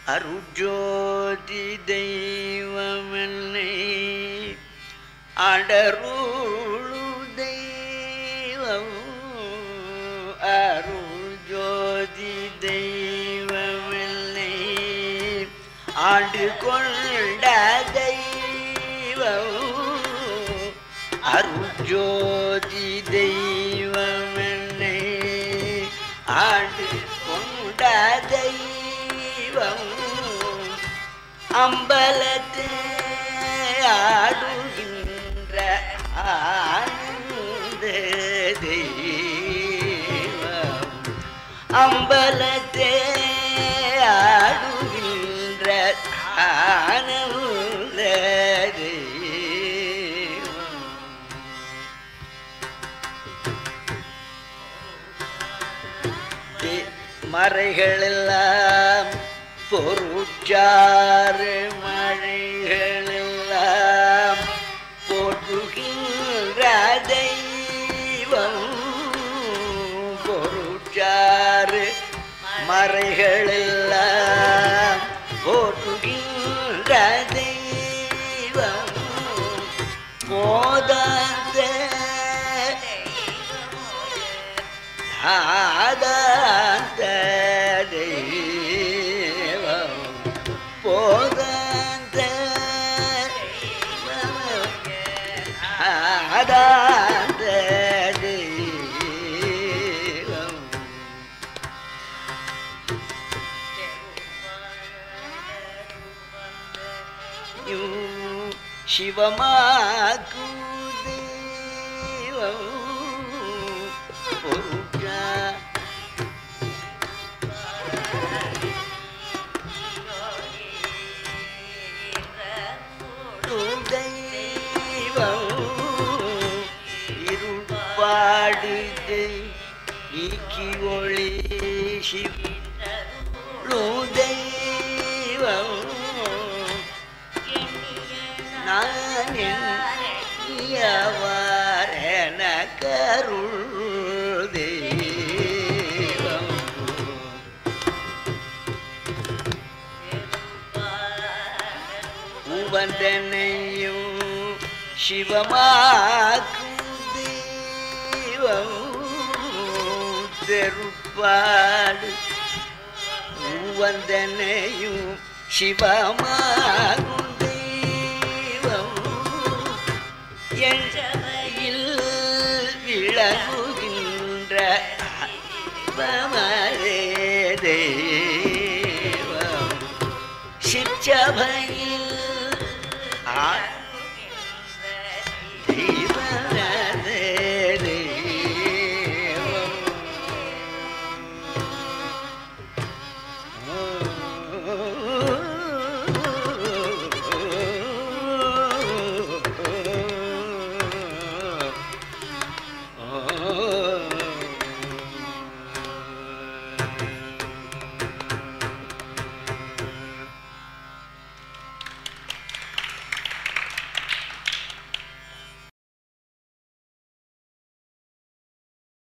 அருஜோதி தெய்வமென்னை அடருளு தெய்வம் அருஜோதி தெய்வமென்னை ஆண்டு கொண்ட தெய்வம் அருஜோதி தெய்வமென்னை ஆண்டு கொண்ட தெய்வம் அம்பலத்தே ஆடுகின்ற ஆனந்த தெய்வம் அம்பலத்தே ஆடுகின்ற ஆனந்த தெய்வம் தி- மறைகளெல்லாம் பொருட்சாறு மழைகளெல்லாம் போற்றுகின்ற தெய்வம் பொருட்சாறு மறைகளெல்லாம் போற்றுகின்ற தெய்வம் போதாத ஆதாந்த தெய்வம் போதாந்த ஆதாந்த தெய்வம் யூ சிவமாக்கு தெய்வம் பொருட்சா தெய்வம் இருப்பாடு நீக்கி ஒளி சிவம் தெய்வம் நான் எவ்வாறென கருள் தெய்வம் உவந்தனையும் சிவமாக்கும் தெய்வம் தெருப்பாடு உவந்தனையும் சிவமாகும் தெய்வம் என் விளங்குகின்ற பமரே தெய்வம் சிற்றபையில் ஆ